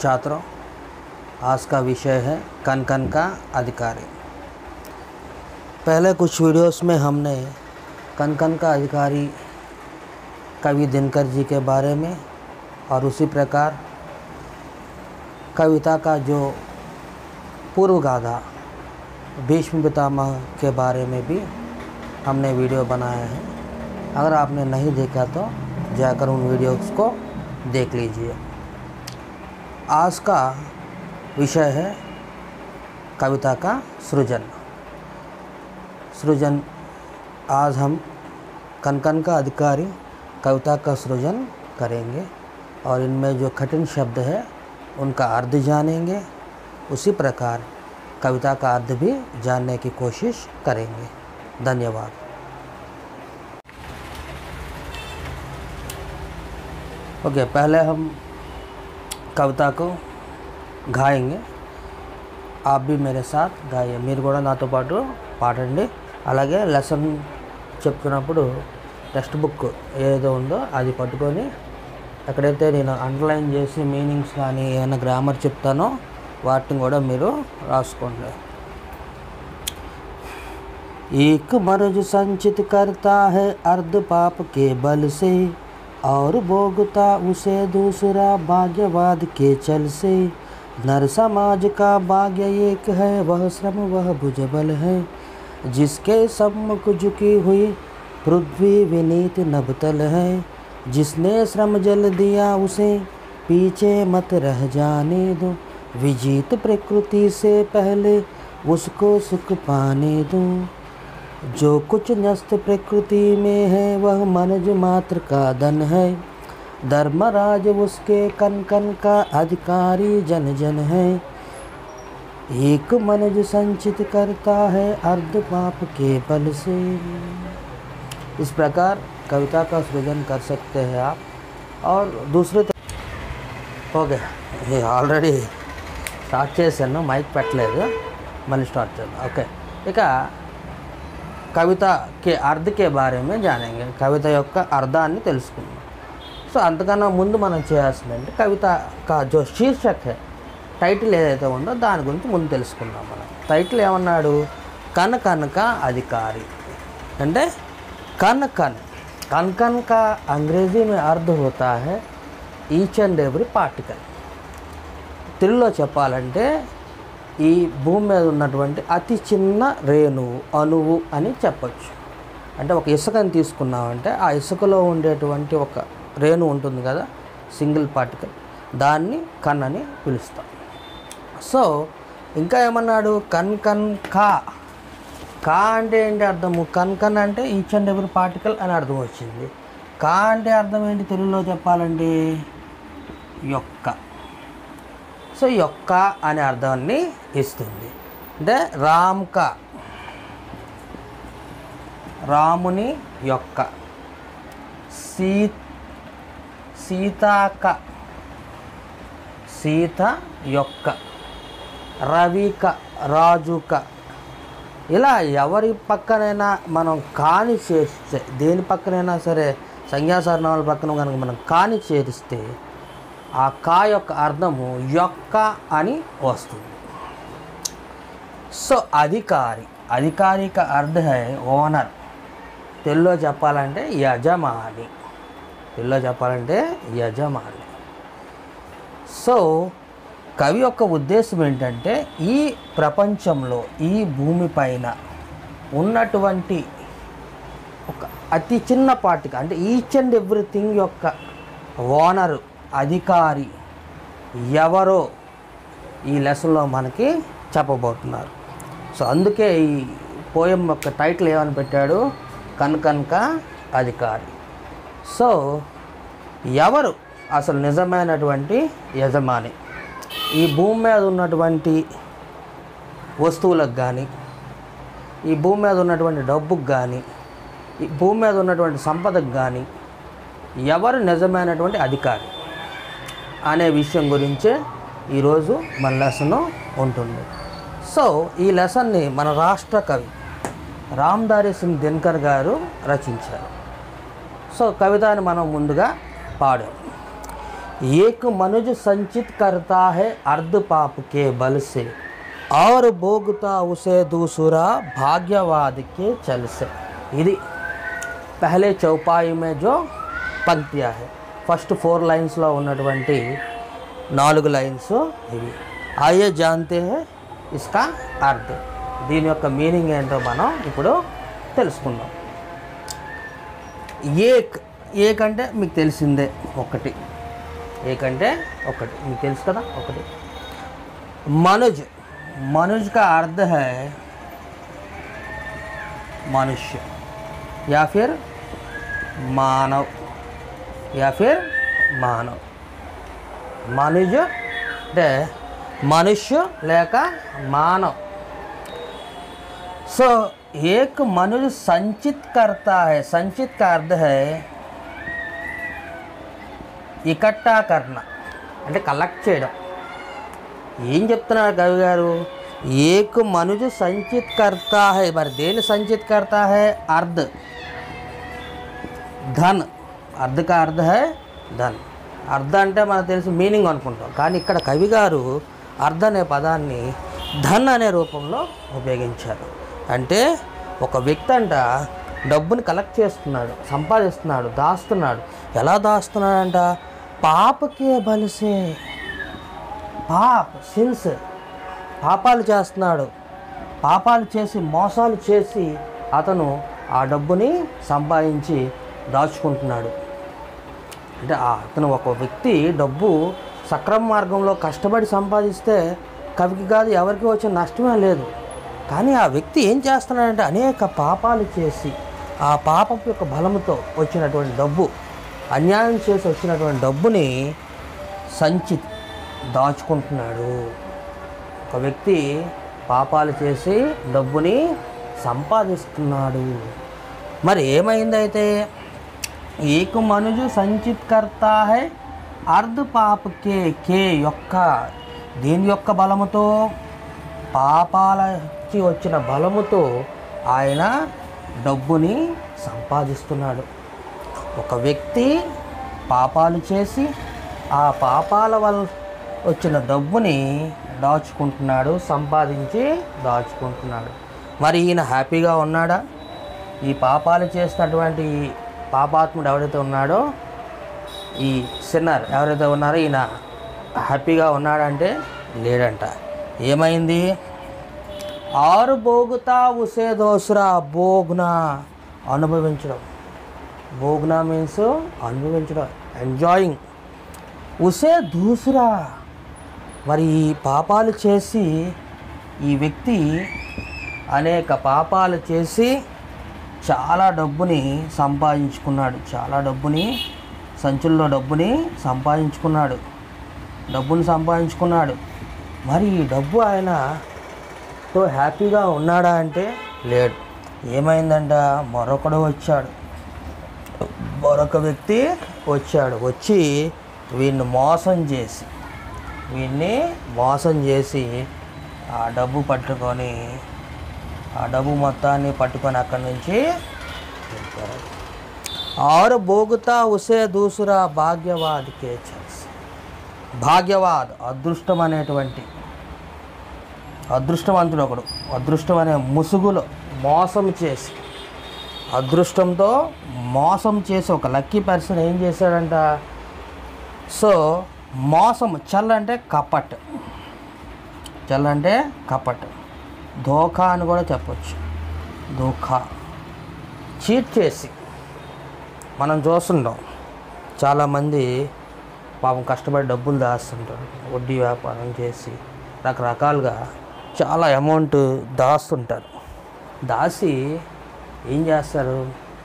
छात्रों आज का विषय है कन कन का अधिकारी पहले कुछ वीडियोस में हमने कन कन का अधिकारी कवि दिनकर जी के बारे में और उसी प्रकार कविता का जो पूर्व गाथा भीष्म पितामह के बारे में भी हमने वीडियो बनाया है अगर आपने नहीं देखा तो जाकर उन वीडियोस को देख लीजिए आज का विषय है कविता का सृजन सृजन आज हम कनकन का अधिकारी कविता का सृजन करेंगे और इनमें जो कठिन शब्द है उनका अर्थ जानेंगे उसी प्रकार कविता का अर्थ भी जानने की कोशिश करेंगे धन्यवाद ओके पहले हम कविता को గాయంगे आप भी मेरे साथ గాయ మీరు కూడా నాతో పాటు పాడండి అలాగే లెసన్ చెప్తున్నప్పుడు టెక్స్ట్ బుక్ ఏదో ఉందో అది పట్టుకొని ఎక్కడైతే నేను అండర్లైన్ చేసి మీనింగ్స్ కానీ ఏమైనా గ్రామర్ చెప్తానో వాటిని కూడా మీరు రాసుకోండి एक मर्ज संचित करता है अर्ध पाप के बल से और भोगता उसे दूसरा भाग्यवाद के चल से नर समाज का भाग्य एक है वह श्रम वह भुजबल है जिसके सम्मुख झुकी हुई पृथ्वी विनीत नबतल है जिसने श्रम जल दिया उसे पीछे मत रह जाने दो विजीत प्रकृति से पहले उसको सुख पाने दो जो कुछ न्यस्त प्रकृति में है वह मनज मात्र का धन है धर्मराज उसके कन कन का अधिकारी जन जन है एक मनज संचित करता है अर्ध पाप के बल से इस प्रकार कविता का सृजन कर सकते हैं आप और दूसरे हो गया ये ఆల్రెడీ స్టార్ట్ చేశాను మైక్ పెట్టలేదు మళ్ళీ స్టార్ట్ చేద్దాం ఓకే ఇక కవిత కే అర్థ కే బారే మే జానేంగే కవిత యొక్క అర్థాన్ని తెలుసుకుందాం సో అంతకన్నా ముందు మనం చేయాల్సిందంటే కవిత కా జో శీర్షక్ హే టైటిల్ ఏదైతే ఉందో దాని గురించి ముందు తెలుసుకుందాం మనం టైటిల్ ఏమన్నాడు కన్ కనక అధికారి అంటే కన్ కన్ కన్ కన్ కా అంగ్రేజీ మే అర్థ హోతా హై ఈచ్ అండ్ ఎవ్రీ పార్టికల్ తెలుగులో చెప్పాలంటే ఈ భూమి మీద ఉన్నటువంటి అతి చిన్న రేణువు అణువు అని చెప్పచ్చు అంటే ఒక ఇసుకని తీసుకున్నామంటే ఆ ఇసుకలో ఉండేటువంటి ఒక రేణు ఉంటుంది కదా సింగిల్ పార్టికల్ దాన్ని కన్ అని పిలుస్తాం సో ఇంకా ఏమన్నాడు కన్ కన్ కా కా అంటే ఏంటి అర్థము కన్ కన్ అంటే ఈచ్ అండ్ ఎవరి పార్టికల్ అని అర్థం వచ్చింది కా అంటే అర్థం ఏంటి తెలుగులో చెప్పాలండి యొక్క సో యొక్క అనే అర్థాన్ని ఇస్తుంది అంటే రామ్క రాముని యొక్క సీ సీతాక సీత యొక్క రవిక రాజుక ఇలా ఎవరి పక్కనైనా మనం కాని చేస్తే దేని పక్కనైనా సరే సంజ్ఞాసరణాల పక్కన కనుక మనం కాని చేరిస్తే ఆ కా యొక్క అర్థము యొక్క అని వస్తుంది సో అధికారి అధికారిక అర్థ హై ఓనర్ తెలుగులో చెప్పాలంటే యజమాని తెలుగులో చెప్పాలంటే యజమాని సో కవి యొక్క ఉద్దేశం ఏంటంటే ఈ ప్రపంచంలో ఈ భూమిపైన ఉన్నటువంటి ఒక అతి చిన్న పార్టిక అంటే ఈచ్ అండ్ ఎవ్రీథింగ్ యొక్క ఓనరు అధికారి ఎవరో ఈ లెసన్లో మనకి చెప్పబోతున్నారు సో అందుకే ఈ పోయం యొక్క టైటిల్ ఏమని పెట్టాడు కనకనక అధికారి సో ఎవరు అసలు నిజమైనటువంటి యజమాని ఈ భూమి మీద ఉన్నటువంటి వస్తువులకు కానీ ఈ భూమి మీద ఉన్నటువంటి డబ్బుకు కానీ ఈ భూమి మీద ఉన్నటువంటి సంపదకు కానీ ఎవరు నిజమైనటువంటి అధికారి అనే విషయం గురించే ఈరోజు మన లెసన్ ఉంటుంది సో ఈ లెసన్ని మన రాష్ట్ర కవి రామ్దారి సింగ్ దినకర్ గారు రచించారు సో కవితని మనం ముందుగా పాడాం एक मनुज संचित करता है अर्ध पाप के बल से और भोगता उसे दूसरा भाग्यवाद के चल से ఇది पहले चौपाई में जो పంక్తియా है ఫస్ట్ ఫోర్ లైన్స్లో ఉన్నటువంటి నాలుగు లైన్స్ ఇవి ఆయే జాంతే హే ఇస్కా అర్థ దీని యొక్క మీనింగ్ ఏంటో మనం ఇప్పుడు తెలుసుకుందాం ఏక్ ఏక్ అంటే మీకు తెలిసిందే ఒకటి ఏక్ అంటే ఒకటి మీకు తెలుసు కదా ఒకటి మనుజ్ మనుజ్ का अर्थ है मनुष्य या फिर मानव या फिर మానవ్ మనుజ అంటే మనుష్య లేక మానవ్ సో एक मनुष्य संचित करता है संचित का अर्थ है ఇకట్టా కర్ణ అంటే కలెక్ట్ చేయడం ఏం చెప్తున్నారు కవి గారు ఏక్ మనుజు సంచిత్ కర్తా హై మరి దేని సంచిత్ కర్తా హై అర్ధ ధన్ అర్ధ కా అర్ధ హై ధన్ అర్ధ అంటే మనకు తెలిసి మీనింగ్ అనుకుంటాం కానీ ఇక్కడ కవి గారు అర్ధ అనే పదాన్ని ధన్ అనే రూపంలో ఉపయోగించారు అంటే ఒక వ్యక్తి అంట డబ్బుని కలెక్ట్ చేస్తున్నాడు సంపాదిస్తున్నాడు దాస్తున్నాడు ఎలా దాస్తున్నాడంట పాపకే బలిసే పాప్ సిన్స్ పాపాలు చేస్తున్నాడు పాపాలు చేసి మోసాలు చేసి అతను ఆ డబ్బుని సంపాదించి దాచుకుంటున్నాడు అంటే ఆ అతను ఒక వ్యక్తి డబ్బు సక్రమ మార్గంలో కష్టపడి సంపాదిస్తే కవికి కాదు ఎవరికి వచ్చిన నష్టమే లేదు కానీ ఆ వ్యక్తి ఏం చేస్తున్నాడంటే అనేక పాపాలు చేసి ఆ పాపం యొక్క బలంతో వచ్చినటువంటి డబ్బు అన్యాయం చేసి వచ్చినటువంటి డబ్బుని సంచి దాచుకుంటున్నాడు ఒక వ్యక్తి పాపాలు చేసి డబ్బుని సంపాదిస్తున్నాడు మరి ఏమైందైతే ఏక మనుజు సంచిత్ కర్తా హై అర్ధ పాపకే కే యొక్క దీని యొక్క బలముతో పాపాలకి వచ్చిన బలముతో ఆయన డబ్బుని సంపాదిస్తున్నాడు ఒక వ్యక్తి పాపాలు చేసి ఆ పాపాల వల్ల వచ్చిన డబ్బుని దాచుకుంటున్నాడు సంపాదించి దాచుకుంటున్నాడు మరి ఈయన హ్యాపీగా ఉన్నాడా ఈ పాపాలు చేసినటువంటి పాపాత్ముడు ఎవరైతే ఉన్నాడో ఈ సిన్నర్ ఎవరైతే ఉన్నారో ఈయన హ్యాపీగా ఉన్నాడంటే లేడంట ఏమైంది ఆరు భోగుతా ఉసే దోసురా భోగ్న అనుభవించడం భోగ్న మీన్స్ అనుభవించడం ఎంజాయింగ్ ఉసే దూసురా మరి ఈ పాపాలు చేసి ఈ వ్యక్తి అనేక పాపాలు చేసి చాలా డబ్బుని సంపాదించుకున్నాడు చాలా డబ్బుని సంచుల్లో డబ్బుని సంపాదించుకున్నాడు డబ్బుని సంపాదించుకున్నాడు మరి ఈ డబ్బు ఆయనతో హ్యాపీగా ఉన్నాడా అంటే లేడు ఏమైందంట మరొకడు వచ్చాడు మరొక వ్యక్తి వచ్చాడు వచ్చి వీడిని మోసం చేసి వీడిని మోసం చేసి ఆ డబ్బు పట్టుకొని ఆ డబ్బు మొత్తాన్ని పట్టుకొని అక్కడి నుంచి వెళ్ళిపోయాడు. और భోగుతా ఉసే దూసురా భాగ్యవాద్ కే చల్స్ భాగ్యవాద్ అదృష్టం అనేటువంటి అదృష్టవంతుడు ఒకడు అదృష్టం అనే ముసుగులో మోసం చేసి అదృష్టంతో మోసం చేసి ఒక లక్కీ పర్సన్ ఏం చేశాడంట సో మోసం చల్ అంటే కపట్ చల్ అంటే కపట్ ధోకా అని కూడా చెప్పొచ్చు ధోకా చీట్ చేసి మనం చూస్తుంటాం చాలామంది పాపం కష్టపడి డబ్బులు దాస్తుంటారు వడ్డీ వ్యాపారం చేసి రకరకాలుగా చాలా అమౌంట్ దాస్తుంటారు దాసి ఏం చేస్తారు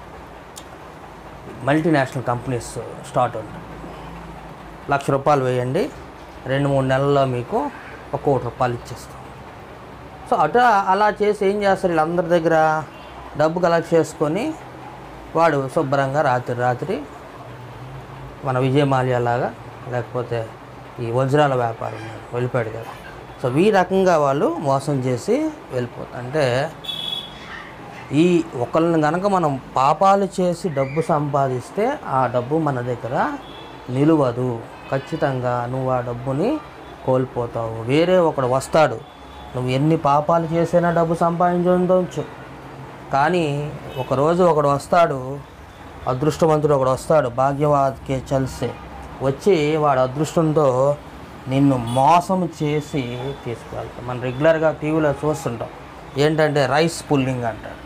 మల్టీనేషనల్ కంపెనీస్ స్టార్ట్ ఉంటాయి లక్ష రూపాయలు వేయండి రెండు మూడు నెలల్లో మీకు ఒక కోటి రూపాయలు ఇచ్చేస్తాం సో అటు అలా చేసి ఏం చేస్తారు వీళ్ళందరి దగ్గర డబ్బు కలెక్ట్ చేసుకొని వాడు శుభ్రంగా రాత్రి రాత్రి మన విజయమాల్య లాగా లేకపోతే ఈ వజ్రాల వ్యాపారం వెళ్ళిపోయాడు కదా సో ఈ రకంగా వాళ్ళు మోసం చేసి వెళ్ళిపోతారు అంటే ఈ ఒకళ్ళని కనుక మనం పాపాలు చేసి డబ్బు సంపాదిస్తే ఆ డబ్బు మన దగ్గర నిలువదు ఖచ్చితంగా నువ్వు ఆ డబ్బుని కోల్పోతావు వేరే ఒకడు వస్తాడు నువ్వు ఎన్ని పాపాలు చేసినా డబ్బు సంపాదించవచ్చు కానీ ఒకరోజు ఒకడు వస్తాడు అదృష్టవంతుడు ఒకడు వస్తాడు భాగ్యవాద్కే చల్సే వచ్చి వాడు అదృష్టంతో నిన్ను మోసం చేసి తీసుకువెళ్తాం మనం రెగ్యులర్గా టీవీలో చూస్తుంటాం ఏంటంటే రైస్ పుల్లింగ్ అంటారు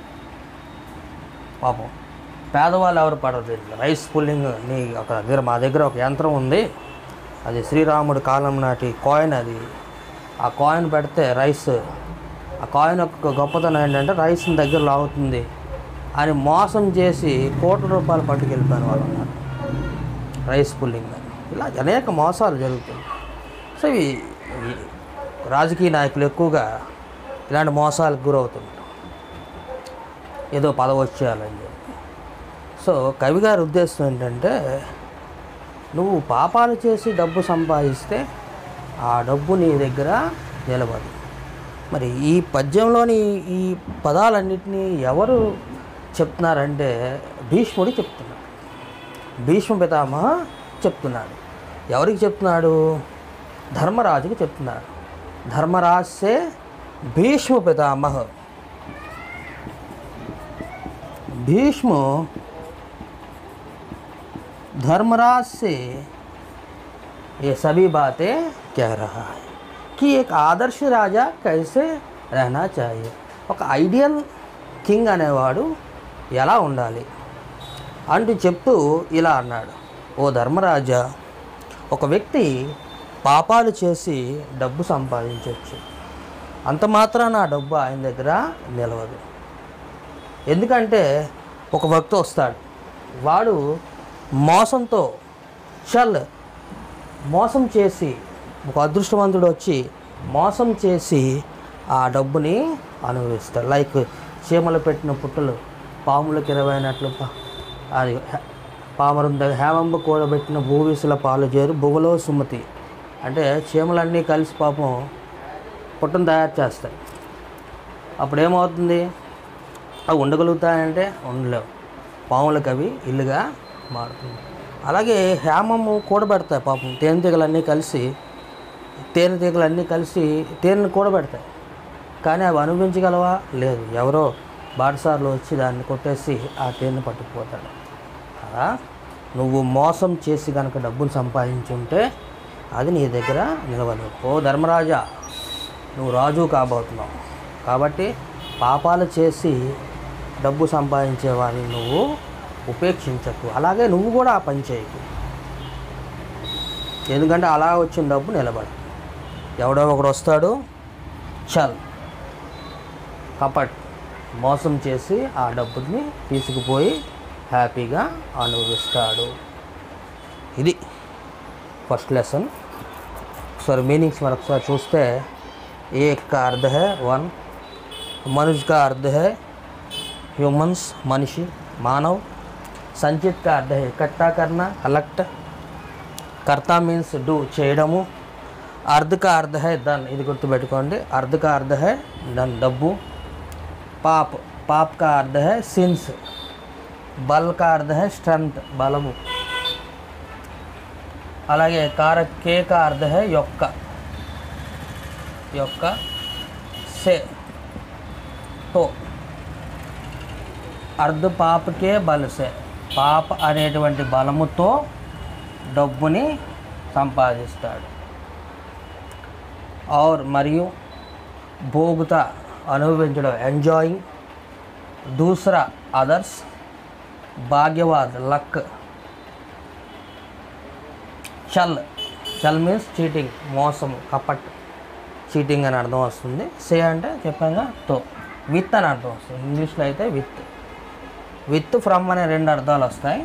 పాపం పేదవాళ్ళు ఎవరు పడరు దీంట్లో రైస్ పుల్లింగ్ నీ ఒక దగ్గర మా దగ్గర ఒక యంత్రం ఉంది అది శ్రీరాముడి కాలం నాటి కాయిన్ అది ఆ కాయిన్ పెడితే రైస్ ఆ కాయిన్ యొక్క గొప్పతనం ఏంటంటే రైస్ని దగ్గర లాగుతుంది అని మోసం చేసి కోట్ల రూపాయలు పట్టుకెళ్ళిపోయిన వాళ్ళు ఉన్నారు రైస్ పుల్లింగ్ అని ఇలా అనేక మోసాలు జరుగుతాయి సో ఇవి ఇవి రాజకీయ నాయకులు ఎక్కువగా ఇలాంటి మోసాలకు గురవుతుంటారు ఏదో పదవి వచ్చేయాలని చెప్పి సో కవి గారి ఉద్దేశం ఏంటంటే నువ్వు పాపాలు చేసి డబ్బు సంపాదిస్తే ఆ డబ్బు నీ దగ్గర నిలబడు మరి ఈ పద్యంలోని ఈ పదాలన్నింటినీ ఎవరు చెప్తున్నారంటే భీష్ముడు చెప్తున్నాడు భీష్మ పితామహ చెప్తున్నాడు ఎవరికి చెప్తున్నాడు ధర్మరాజుకి చెప్తున్నాడు ధర్మరాజే భీష్మ పితామహ भीष्म धर्मराज से ये सभी बातें कह रहा है कि एक आदर्श రాజా कैसे रहना चाहिए ఒక ఐడియల్ కింగ్ అనేవాడు ఎలా ఉండాలి అంటూ చెప్తూ ఇలా అన్నాడు ఓ ధర్మరాజా ఒక వ్యక్తి పాపాలు చేసి డబ్బు సంపాదించవచ్చు అంత మాత్రాన ఆ డబ్బు ఆయన దగ్గర నిలవదు ఎందుకంటే ఒక వ్యక్తి వస్తాడు వాడు మోసంతో చల్ మోసం చేసి ఒక అదృష్టవంతుడు వచ్చి మోసం చేసి ఆ డబ్బుని అనుభవిస్తాడు లైక్ చీమలు పెట్టిన పుట్టలు పాములకు ఇరవైనట్లు పా- అది హే- పామరం దగ్గర హేమంబ కూడబెట్టిన భూవిసుల పాలు చేరు భువలో సుమతి అంటే చీమలన్నీ కలిసి పాపం పుట్టను తయారు చేస్తాయి అప్పుడు ఏమవుతుంది అవి ఉండగలుగుతాయంటే ఉండలేవు పాములకు అవి ఇల్లుగా మారుతుంది అలాగే హేమము కూడబెడతాయి పాపం తేనెటీగలన్నీ కలిసి తేనెటీగలన్నీ కలిసి తేనెను కూడబెడతాయి కానీ అవి అనుభవించగలవా లేదు ఎవరో బాటసార్లు వచ్చి దాన్ని కొట్టేసి ఆ తేనె పట్టుకుపోతాడు అలా నువ్వు మోసం చేసి కనుక డబ్బును సంపాదించుంటే అది నీ దగ్గర నిలవదు ఓ ధర్మరాజా నువ్వు రాజు కాబోతున్నావు కాబట్టి పాపాలు చేసి డబ్బు సంపాదించే వారిని నువ్వు ఉపేక్షించకు అలాగే నువ్వు కూడా ఆ పని చేయకు ఎందుకంటే అలా వచ్చిన డబ్బు నిలబడు ఎవడో ఒకడు వస్తాడు చల్ కపట్ మోసం చేసి ఆ డబ్బుని తీసుకుపోయి హ్యాపీగా అనుభవిస్తాడు ఇది ఫస్ట్ లెసన్ ఒకసారి మీనింగ్స్ మరొకసారి చూస్తే एक का अर्थ है वन मनुष्य का अर्थ है ह्यूमंस मनुष्य मानव సంచిత్ का अर्थ है इकट्ठा करना कलेक्ट కర్త మీన్స్ డూ చేయడము అర్ధ కా అర్ధ హై ధన్ ఇది గుర్తుపెట్టుకోండి అర్ధ కా అర్ధ హై ధన్ డబ్బు పాప్ పాప్ కా అర్ధ హై సిన్స్ బల్ కా అర్ధ హై స్ట్రెంత్ బలము అలాగే కారక్ కే కా అర్ధ హై యొక్క యొక్క సే తో అర్ధ పాపకే బలసే పాప అనేటువంటి బలముతో డబ్బుని సంపాదిస్తాడు ఆర్ మరియు భోగుత అనుభవించడం ఎంజాయింగ్ దూసరా అదర్స్ భాగ్యవాద్ లక్ చల్ చల్ మీన్స్ చీటింగ్ మోసం కపట్ చీటింగ్ అని అర్థం వస్తుంది సే అంటే చెప్పాగా తో విత్ అని అర్థం వస్తుంది ఇంగ్లీష్లో అయితే విత్ విత్ ఫ్రమ్ అనే రెండు అర్థాలు వస్తాయి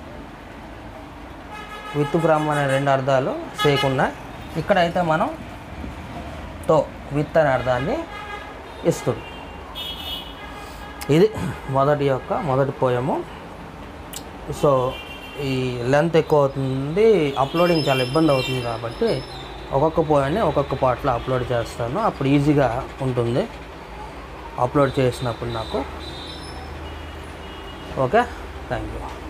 విత్ ఫ్రమ్ అనే రెండు అర్థాలు చేయకుండా ఇక్కడైతే మనం తో విత్ అనే అర్థాన్ని ఇస్తుంది ఇది మొదటి యొక్క మొదటి పోయము సో ఈ లెంత్ ఎక్కువ అవుతుంది అప్లోడింగ్ చాలా ఇబ్బంది అవుతుంది కాబట్టి ఒక్కొక్క పోయాన్ని ఒక్కొక్క పార్ట్లో అప్లోడ్ చేస్తాను అప్పుడు ఈజీగా ఉంటుంది అప్లోడ్ చేసినప్పుడు నాకు ఓకే థ్యాంక్ యూ